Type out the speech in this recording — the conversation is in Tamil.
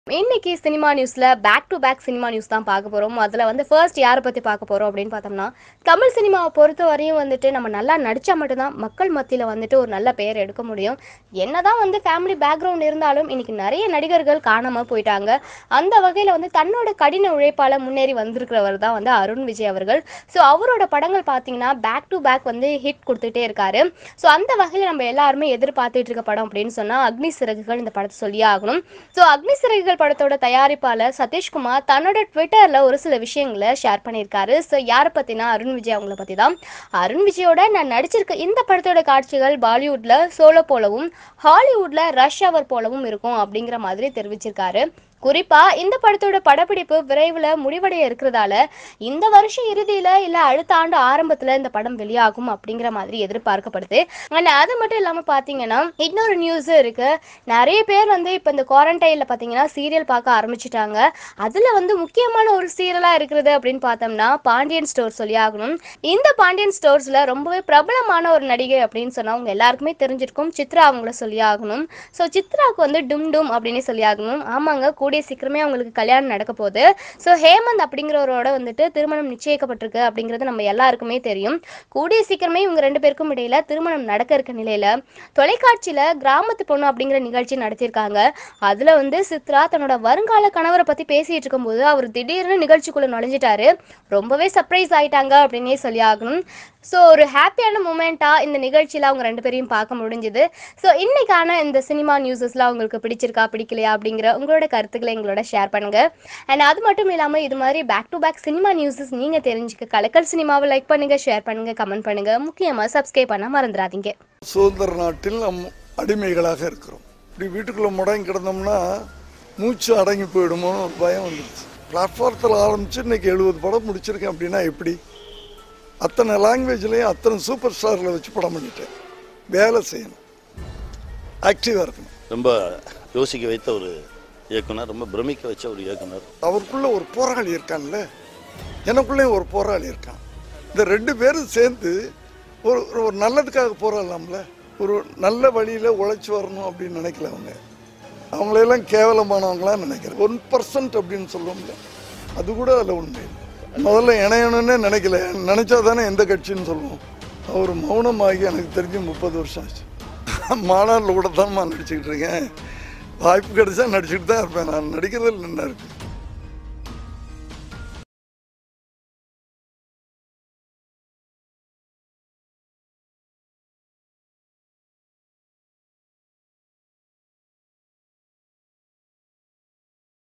இன்னைக்கு சினிமா நியூஸ்ல back to back cinema news தான் பார்க்க போறோம் அதுல வந்து ஃபர்ஸ்ட் யாரை பத்தி பார்க்க போறோம் அப்படின்னு பார்த்தோம்னா தமிழ் சினிமாவை பொறுத்த வரையும் வந்துட்டு நம்ம நல்லா நடிச்சா மட்டும்தான் மக்கள் மத்தியில வந்துட்டு ஒரு நல்ல பெயர் எடுக்க முடியும் என்னதான் வந்து ஃபேமிலி பேக்ரவுண்ட் இருந்தாலும் இன்னைக்கு நிறைய நடிகர்கள் காணாம போயிட்டாங்க அந்த வகையில வந்து தன்னோட கடின உழைப்பால முன்னேறி வந்திருக்கிறவர் தான் வந்து அருண் விஜய் அவர்கள் ஸோ அவரோட படங்கள் பார்த்தீங்கன்னா பேக் டு பேக் வந்து ஹிட் கொடுத்துட்டே இருக்காரு ஸோ அந்த வகையில் நம்ம எல்லாருமே எதிர்பார்த்துட்டு இருக்க படம் அப்படின்னு சொன்னா அக்னி சிறகுகள் இந்த படத்தை சொல்லியே ஆகணும் ஸோ அக்னி சிறகுகள் படத்தோட தயாரிப்பாளர் சதீஷ்குமார் தன்னோட ட்விட்டர்ல ஒரு சில விஷயங்களை ஷேர் பண்ணியிருக்காரு ஸோ யாரை பத்தினா அருண் விஜய் அவங்கள பத்தி தான் அருண் விஜயோட நான் நடிச்சிருக்க இந்த படத்தோட காட்சிகள் பாலிவுட்ல சோலோ போலவும் ஹாலிவுட்ல ரஷ் அவர் போலவும் இருக்கும் அப்படிங்கிற மாதிரி தெரிவிச்சிருக்காரு குறிப்பா இந்த படத்தோட படப்பிடிப்பு விரைவில் முடிவடைய இருக்கிறதால இந்த வருஷம் இறுதியில இல்ல அடுத்த ஆண்டு ஆரம்பத்துல இந்த படம் வெளியாகும் அப்படிங்கிற மாதிரி எதிர்பார்க்கப்படுது அண்ட் அது மட்டும் இல்லாம பாத்தீங்கன்னா இன்னொரு நியூஸ் இருக்கு நிறைய பேர் வந்து இப்ப இந்த குவாரண்டைன்ல பாத்தீங்கன்னா சீரியல் பார்க்க ஆரம்பிச்சிட்டாங்க அதுல வந்து முக்கியமான ஒரு சீரியலா இருக்கிறது அப்படின்னு பார்த்தோம்னா பாண்டியன் ஸ்டோர் சொல்லி ஆகணும் இந்த பாண்டியன் ஸ்டோர்ஸ்ல ரொம்பவே பிரபலமான ஒரு நடிகை அப்படின்னு சொன்னா உங்க எல்லாருக்குமே தெரிஞ்சிருக்கும் சித்ரா அவங்கள சொல்லி ஆகணும் ஸோ சித்ராவுக்கு வந்து டும் டும் அப்படின்னு சொல்லி ஆகணும் ஆமாங்க கூடிய சீக்கிரமே அவங்களுக்கு கல்யாணம் நடக்க போகுது ஸோ ஹேமந்த் அப்படிங்கிறவரோட வந்துட்டு திருமணம் நிச்சயிக்கப்பட்டிருக்கு அப்படிங்கிறது நம்ம எல்லாருக்குமே தெரியும் கூடிய சீக்கிரமே இவங்க ரெண்டு பேருக்கும் இடையில திருமணம் நடக்க இருக்க நிலையில தொலைக்காட்சியில கிராமத்து பொண்ணு அப்படிங்கிற நிகழ்ச்சி நடத்தியிருக்காங்க அதுல வந்து சித்ரா தன்னோட வருங்கால கணவரை பத்தி பேசிட்டு இருக்கும்போது அவர் திடீர்னு நிகழ்ச்சிக்குள்ள நுழைஞ்சிட்டாரு ரொம்பவே சர்ப்ரைஸ் ஆயிட்டாங்க அப்படின்னே சொல்லி ஆகணும் ஸோ ஒரு ஹாப்பியான மூமெண்ட்டாக இந்த நிகழ்ச்சியில் அவங்க ரெண்டு பேரையும் பார்க்க முடிஞ்சுது ஸோ இன்னைக்கான இந்த சினிமா நியூஸஸ்லாம் உங்களுக்கு பிடிச்சிருக்கா பிடிக்கலையா அப்படிங்கிற உங்களோட கருத்துக்களை எங்களோட ஷேர் பண்ணுங்க அண்ட் அது மட்டும் இல்லாமல் இது மாதிரி பேக் டு பேக் சினிமா நியூஸஸ் நீங்கள் தெரிஞ்சுக்க கலக்கல் சினிமாவை லைக் பண்ணுங்க ஷேர் பண்ணுங்க கமெண்ட் பண்ணுங்க முக்கியமாக சப்ஸ்கிரைப் பண்ண மறந்துடாதீங்க சுதந்திர நாட்டில் நம் அடிமைகளாக இருக்கிறோம் இப்படி வீட்டுக்குள்ளே முடங்கி கிடந்தோம்னா மூச்சு அடங்கி போயிடுமோன்னு ஒரு பயம் வந்துடுச்சு பிளாட்ஃபாரத்தில் ஆரம்பித்து இன்னைக்கு எழுபது படம் முடிச்சிருக்கேன் அப்படின்னா எப்படி அத்தனை லாங்குவேஜ்லேயும் அத்தனை சூப்பர் ஸ்டாரில் வச்சு படம் பண்ணிட்டேன் வேலை செய்யணும் ஆக்டிவாக இருக்கணும் ரொம்ப யோசிக்க வைத்த ஒரு இயக்குனர் ரொம்ப பிரமிக்க வச்ச ஒரு இயக்குனர் அவருக்குள்ள ஒரு போராளி இருக்கான்ல எனக்குள்ளேயும் ஒரு போராளி இருக்கான் இந்த ரெண்டு பேரும் சேர்ந்து ஒரு ஒரு நல்லதுக்காக போராடலாம்ல ஒரு நல்ல வழியில் உழைச்சி வரணும் அப்படின்னு நினைக்கல அவங்க அவங்களையெல்லாம் கேவலமானவங்களா நினைக்கிறேன் ஒன் பர்சன்ட் அப்படின்னு சொல்லுவோம்ல அது கூட அதில் உண்மை இல்லை முதல்ல இணையணும்னே நினைக்கல நினைச்சா தானே எந்த கட்சின்னு சொல்லுவோம் அவர் மௌனமாகி எனக்கு தெரிஞ்சு முப்பது வருஷம் ஆச்சு மாநாட்டில் கூட தான்மா நடிச்சுக்கிட்டு இருக்கேன் வாய்ப்பு கிடைச்சா நடிச்சுட்டு தான் இருப்பேன் நான் நடிக்கிறதில் என்ன இருக்கு